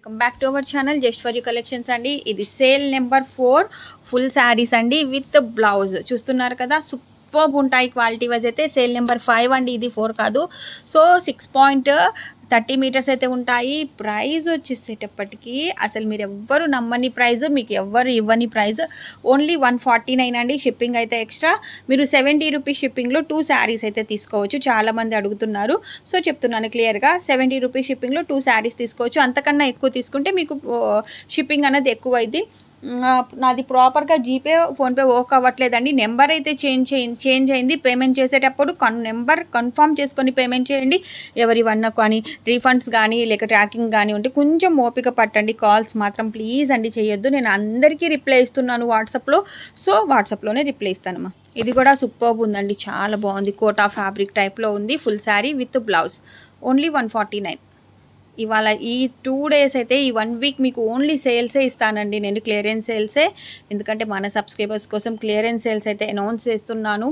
welcome back to our channel just for you collections అండి ఇది sale number four full saris అండి with blouse చూస్తున్నారు కదా సూపర్ ఉంటాయి క్వాలిటీ వైజ్ అయితే సేల్ నెంబర్ ఫైవ్ అండి ఇది ఫోర్ కాదు so six point thirty metres అయితే ఉంటాయి ప్రైస్ వచ్చేసేటప్పటికి అసలు మీరు ఎవ్వరు నమ్మని ప్రైస్ మీకు ఎవ్వరు ఇవ్వని price only one forty nine అండి షిప్పింగ్ అయితే ఎక్స్ట్రా మీరు సెవెంటీ రూపీస్ షిప్పింగ్లో టూ శారీస్ అయితే తీసుకోవచ్చు చాలామంది అడుగుతున్నారు సో చెప్తున్నాను క్లియర్గా సెవెంటీ రూపీస్ షిప్పింగ్లో టూ శారీస్ తీసుకోవచ్చు అంతకన్నా ఎక్కువ తీసుకుంటే మీకు షిప్పింగ్ అనేది ఎక్కువ అయింది నాది ప్రాపర్గా జీపే ఫోన్పే వర్క్ అవ్వట్లేదండి నెంబర్ అయితే చేంజ్ చేయి చేంజ్ అయింది పేమెంట్ చేసేటప్పుడు కన్ నెంబర్ కన్ఫర్మ్ చేసుకొని పేమెంట్ చేయండి ఎవరి వన్న కానీ రీఫండ్స్ కానీ లేక ట్రాకింగ్ కానీ ఉంటే కొంచెం ఓపిక పట్టండి కాల్స్ మాత్రం ప్లీజ్ అండి చేయొద్దు నేను అందరికీ రిప్లై ఇస్తున్నాను వాట్సాప్లో సో వాట్సాప్లోనే రిప్లై ఇస్తానమ్మా ఇది కూడా సూపర్ ఉందండి చాలా బాగుంది కోటా ఫ్యాబ్రిక్ టైప్లో ఉంది full sari with blouse only one forty nine ఇవాళ ఈ టూ డేస్ అయితే ఈ వన్ వీక్ మీకు ఓన్లీ సేల్సే ఇస్తానండి నేను క్లియరెన్స్ సేల్సే ఎందుకంటే మన సబ్స్క్రైబర్స్ కోసం క్లియరెన్స్ సేల్స్ అయితే అనౌన్స్ చేస్తున్నాను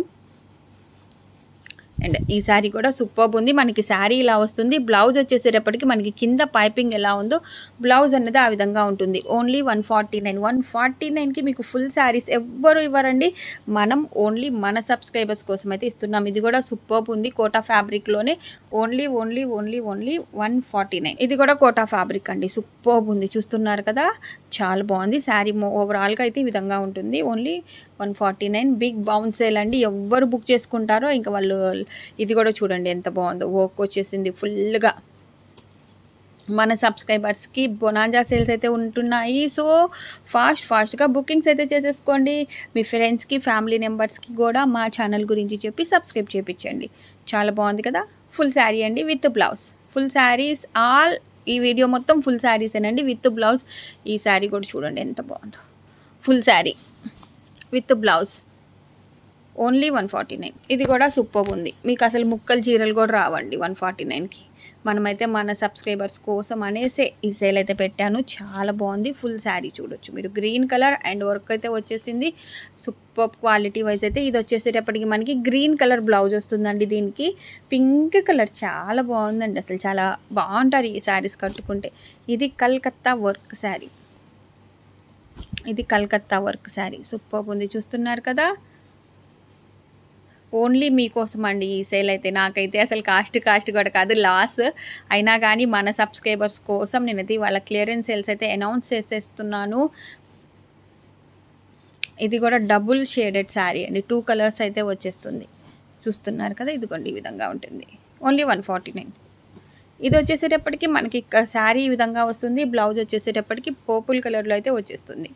అండ్ ఈ శారీ కూడా సూపర్ ఉంది మనకి శారీ ఇలా వస్తుంది బ్లౌజ్ వచ్చేసేటప్పటికి మనకి కింద పైపింగ్ ఎలా ఉందో బ్లౌజ్ అనేది ఆ విధంగా ఉంటుంది only one forty nine one forty నైన్కి మీకు ఫుల్ శారీస్ ఎవ్వరు ఇవ్వరండి మనం ఓన్లీ మన సబ్స్క్రైబర్స్ కోసం అయితే ఇస్తున్నాం ఇది కూడా సూపర్ ఉంది కోటా ఫ్యాబ్రిక్లోనే only only only only one forty nine ఇది కూడా కోటా ఫ్యాబ్రిక్ అండి సూపర్ ఉంది చూస్తున్నారు కదా చాలా బాగుంది శారీ ఓవరాల్గా అయితే ఈ విధంగా ఉంటుంది only one forty nine big bounce sale అండి ఎవ్వరు బుక్ చేసుకుంటారో ఇంకా వాళ్ళు ఇది కూడా చూడండి ఎంత బాగుందో వర్క్ వచ్చేసింది ఫుల్గా మన సబ్స్క్రైబర్స్కి బొనాంజా సేల్స్ అయితే ఉంటున్నాయి సో ఫాస్ట్ ఫాస్ట్గా బుకింగ్స్ అయితే చేసేసుకోండి మీ ఫ్రెండ్స్కి ఫ్యామిలీ మెంబర్స్కి కూడా మా ఛానల్ గురించి చెప్పి సబ్స్క్రైబ్ చేయించండి చాలా బాగుంది కదా ఫుల్ శారీ అండి with blouse full saris all ఈ వీడియో మొత్తం ఫుల్ శారీసేనండి విత్ బ్లౌజ్ ఈ శారీ కూడా చూడండి ఎంత బాగుందో full sari with blouse only one forty nine ఇది కూడా సూపర్ ఉంది మీకు అసలు ముక్కలు చీరలు కూడా రావండి వన్ ఫార్టీ నైన్కి మనమైతే మన సబ్స్క్రైబర్స్ కోసం అనేసే ఈ సేల్ అయితే పెట్టాను చాలా బాగుంది ఫుల్ శారీ చూడొచ్చు మీరు గ్రీన్ కలర్ అండ్ వర్క్ అయితే వచ్చేసింది సూపర్ క్వాలిటీ వైజ్ అయితే ఇది వచ్చేసేటప్పటికి మనకి గ్రీన్ కలర్ బ్లౌజ్ వస్తుందండి దీనికి పింక్ కలర్ చాలా బాగుందండి అసలు చాలా బాగుంటారు ఈ శారీస్ కట్టుకుంటే ఇది కల్కత్తా వర్క్ శారీ ఇది కల్కత్తా వర్క్ శారీ సూపర్ ఉంది చూస్తున్నారు కదా ఓన్లీ మీకోసం అండి ఈ సేల్ అయితే నాకైతే అసలు కాస్ట్ కాస్ట్ కూడా కాదు లాస్ అయినా కానీ మన సబ్స్క్రైబర్స్ కోసం నేనైతే వాళ్ళ క్లియరెన్స్ సేల్స్ అయితే అనౌన్స్ చేసేస్తున్నాను ఇది కూడా డబుల్ షేడెడ్ శారీ అండి టూ కలర్స్ అయితే వచ్చేస్తుంది చూస్తున్నారు కదా ఇదిగోండి ఈ విధంగా ఉంటుంది ఓన్లీ వన్ ఫార్టీ నైన్ ఇది వచ్చేసేటప్పటికి మనకి శారీ ఈ విధంగా వస్తుంది బ్లౌజ్ వచ్చేసేటప్పటికి పర్పుల్ కలర్లో అయితే వచ్చేస్తుంది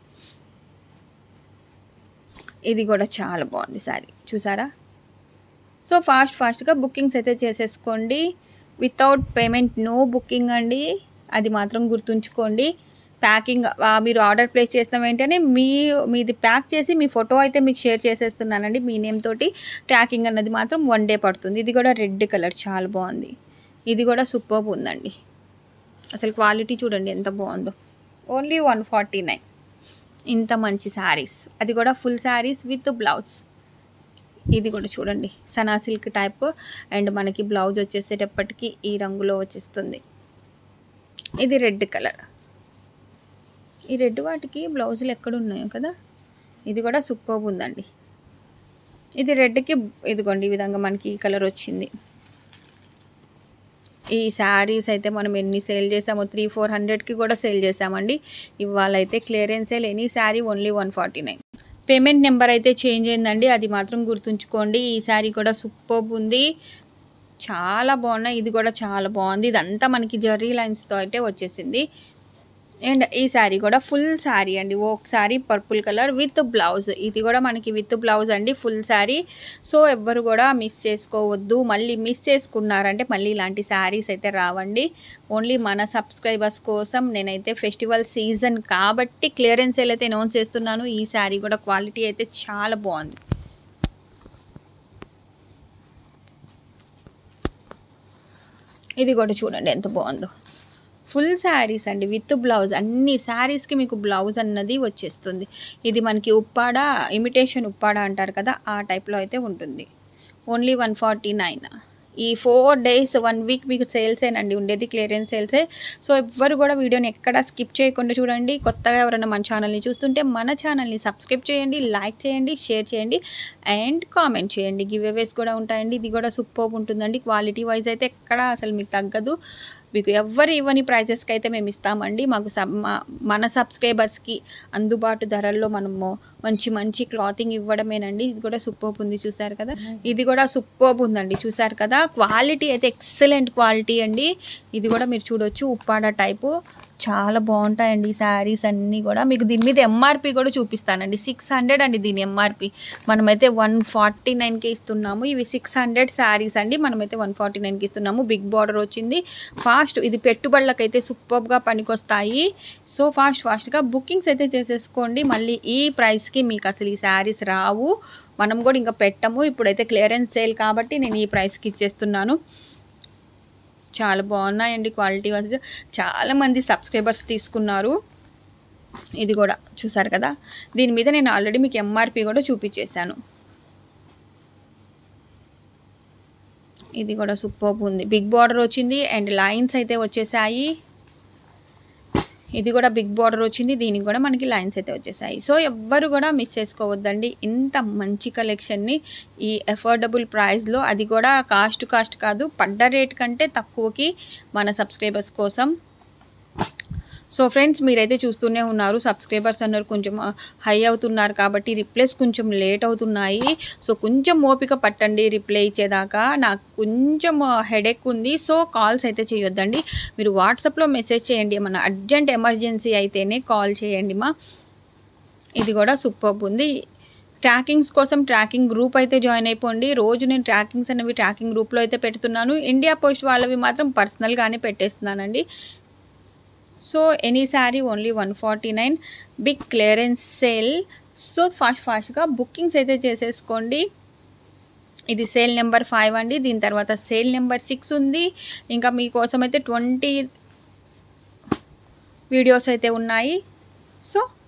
ఇది కూడా చాలా బాగుంది శారీ చూసారా సో ఫాస్ట్ ఫాస్ట్గా బుకింగ్స్ అయితే చేసేసుకోండి వితౌట్ పేమెంట్ నో బుకింగ్ అండి అది మాత్రం గుర్తుంచుకోండి ప్యాకింగ్ మీరు ఆర్డర్ ప్లేస్ చేసిన వెంటనే మీ మీది ప్యాక్ చేసి మీ ఫోటో అయితే మీకు షేర్ చేసేస్తున్నానండి మీ నేమ్ తోటి ట్రాకింగ్ అన్నది మాత్రం వన్ డే పడుతుంది ఇది కూడా రెడ్ కలర్ చాలా బాగుంది ఇది కూడా సూపర్ ఉందండి అసలు క్వాలిటీ చూడండి ఎంత బాగుందో ఓన్లీ వన్ ఫార్టీ నైన్ ఇంత మంచి శారీస్ అది కూడా ఫుల్ శారీస్ విత్ బ్లౌజ్ ఇది కూడా చూడండి సనా సిల్క్ టైప్ అండ్ మనకి బ్లౌజ్ వచ్చేసేటప్పటికి ఈ రంగులో వచ్చేస్తుంది ఇది రెడ్ కలర్ ఈ రెడ్ వాటికి బ్లౌజులు ఎక్కడ ఉన్నాయో కదా ఇది కూడా సూపర్ ఉందండి ఇది రెడ్కి ఇదిగోండి ఈ విధంగా మనకి ఈ కలర్ వచ్చింది ఈ శారీస్ అయితే మనం ఎన్ని సేల్ చేసామో త్రీ ఫోర్ హండ్రెడ్కి కూడా సేల్ చేసామండి ఇవాళ అయితే clearance sale any sari only one forty nine payment number అయితే చేంజ్ అయిందండి అది మాత్రం గుర్తుంచుకోండి ఈ శారీ కూడా సూపర్ ఉంది చాలా బాగున్నాయి ఇది కూడా చాలా బాగుంది ఇదంతా మనకి జర్రీ లైన్స్తో అయితే వచ్చేసింది అండ్ ఈ శారీ కూడా ఫుల్ శారీ అండి ఒక sari purple colour with blouse ఇది కూడా మనకి విత్ బ్లౌజ్ అండి ఫుల్ శారీ సో ఎవ్వరు కూడా మిస్ చేసుకోవద్దు మళ్ళీ మిస్ చేసుకున్నారంటే మళ్ళీ ఇలాంటి శారీస్ అయితే రావండి ఓన్లీ మన సబ్స్క్రైబర్స్ కోసం నేనైతే ఫెస్టివల్ సీజన్ కాబట్టి క్లియరెన్స్ సేల్ అయితే అనౌన్స్ చేస్తున్నాను ఈ శారీ కూడా క్వాలిటీ అయితే చాలా బాగుంది ఇది కూడా చూడండి ఎంత బాగుందో ఫుల్ శారీస్ అండి విత్ బ్లౌజ్ అన్ని శారీస్కి మీకు బ్లౌజ్ అన్నది వచ్చేస్తుంది ఇది మనకి ఉప్పాడ ఇమిటేషన్ ఉప్పాడ అంటారు కదా ఆ టైప్లో అయితే ఉంటుంది ఓన్లీ వన్ ఫార్టీ నైన్ ఈ ఫోర్ డేస్ వన్ వీక్ మీకు సేల్సేనండి ఉండేది క్లియరెన్స్ సేల్సే సో ఎవ్వరు కూడా వీడియోని ఎక్కడ స్కిప్ చేయకుండా చూడండి కొత్తగా ఎవరైనా మన ఛానల్ని చూస్తుంటే మన ఛానల్ని సబ్స్క్రైబ్ చేయండి లైక్ చేయండి షేర్ చేయండి అండ్ కామెంట్ చేయండి గివ్ అవేస్ కూడా ఉంటాయండి ఇది కూడా సూపర్ ఉంటుందండి క్వాలిటీ వైజ్ అయితే ఎక్కడ అసలు మీకు తగ్గదు మీకు ఎవ్వరు ఇవ్వని ప్రైజెస్కి అయితే మేము ఇస్తామండి మాకు సబ్ మా- మన సబ్స్క్రైబర్స్కి అందుబాటు ధరల్లో మనము మంచి మంచి క్లాతింగ్ ఇవ్వడమేనండి ఇది కూడా సూపర్ ఉంది చూసారు కదా ఇది కూడా సూపర్ ఉందండి చూసారు కదా క్వాలిటీ అయితే ఎక్సలెంట్ క్వాలిటీ అండి ఇది కూడా మీరు చూడొచ్చు ఉప్పాడ టైపు చాలా బాగుంటాయండి శారీస్ అన్నీ కూడా మీకు దీని మీద ఎంఆర్పి కూడా చూపిస్తానండి సిక్స్ హండ్రెడ్ అండి దీని ఎంఆర్పి మనమైతే వన్ ఫార్టీ నైన్కి ఇస్తున్నాము ఇవి సిక్స్ హండ్రెడ్ శారీస్ అండి మనమైతే వన్ ఫార్టీ నైన్కి ఇస్తున్నాము బిగ్ బార్డర్ వచ్చింది ఫాస్ట్ ఇది పెట్టుబడులకైతే సూపర్గా పనికొస్తాయి సో ఫాస్ట్ ఫాస్ట్గా బుకింగ్స్ అయితే చేసేసుకోండి మళ్ళీ ఈ ప్రైస్కి మీకు అసలు ఈ శారీస్ రావు మనం కూడా ఇంకా పెట్టము ఇప్పుడైతే క్లియరెన్స్ సేల్ కాబట్టి నేను ఈ ప్రైస్కి ఇచ్చేస్తున్నాను చాలా బాగున్నాయండి క్వాలిటీ వైజ్ చాలా మంది సబ్స్క్రైబర్స్ తీసుకున్నారు ఇది కూడా చూసారు కదా దీని మీద నేను ఆల్రెడీ మీకు ఎంఆర్పి కూడా చూపించేశాను ఇది కూడా సూపర్ ఉంది బిగ్ బార్డర్ వచ్చింది అండ్ లైన్స్ అయితే వచ్చేసాయి ఇది కూడా బిగ్ బార్డర్ వచ్చింది దీనికి కూడా మనకి లైన్స్ అయితే వచ్చేసాయి సో ఎవ్వరు కూడా మిస్ చేసుకోవద్దండి ఇంత మంచి కలెక్షన్ని ఈ అఫోర్డబుల్ ప్రైస్లో అది కూడా కాస్ట్ కాస్ట్ కాదు పడ్డ రేట్ కంటే తక్కువకి మన సబ్స్క్రైబర్స్ కోసం సో ఫ్రెండ్స్ మీరైతే చూస్తూనే ఉన్నారు సబ్స్క్రైబర్స్ అన్నారు కొంచెం హై అవుతున్నారు కాబట్టి రిప్లైస్ కొంచెం లేట్ అవుతున్నాయి సో కొంచెం ఓపిక పట్టండి రిప్లై ఇచ్చేదాకా నాకు కొంచెం హెడేక్ ఉంది సో కాల్స్ అయితే చేయొద్దండి మీరు వాట్సాప్లో మెసేజ్ చేయండి ఏమన్నా అర్జెంట్ ఎమర్జెన్సీ అయితేనే కాల్ చేయండి మా ఇది కూడా సూపర్ ఉంది ట్రాకింగ్స్ కోసం ట్రాకింగ్ గ్రూప్ అయితే జాయిన్ అయిపోండి రోజు నేను ట్రాకింగ్స్ అనేవి ట్రాకింగ్ గ్రూప్లో అయితే పెడుతున్నాను ఇండియా పోస్ట్ వాళ్ళవి మాత్రం పర్సనల్గానే పెట్టేస్తున్నానండి so any sari only one forty nine big clearance sale so fast ఫాస్ట్గా బుకింగ్స్ అయితే చేసేసుకోండి ఇది సేల్ నెంబర్ ఫైవ్ అండి దీని తర్వాత సేల్ నెంబర్ సిక్స్ ఉంది ఇంకా మీకోసం అయితే ట్వంటీ వీడియోస్ అయితే ఉన్నాయి సో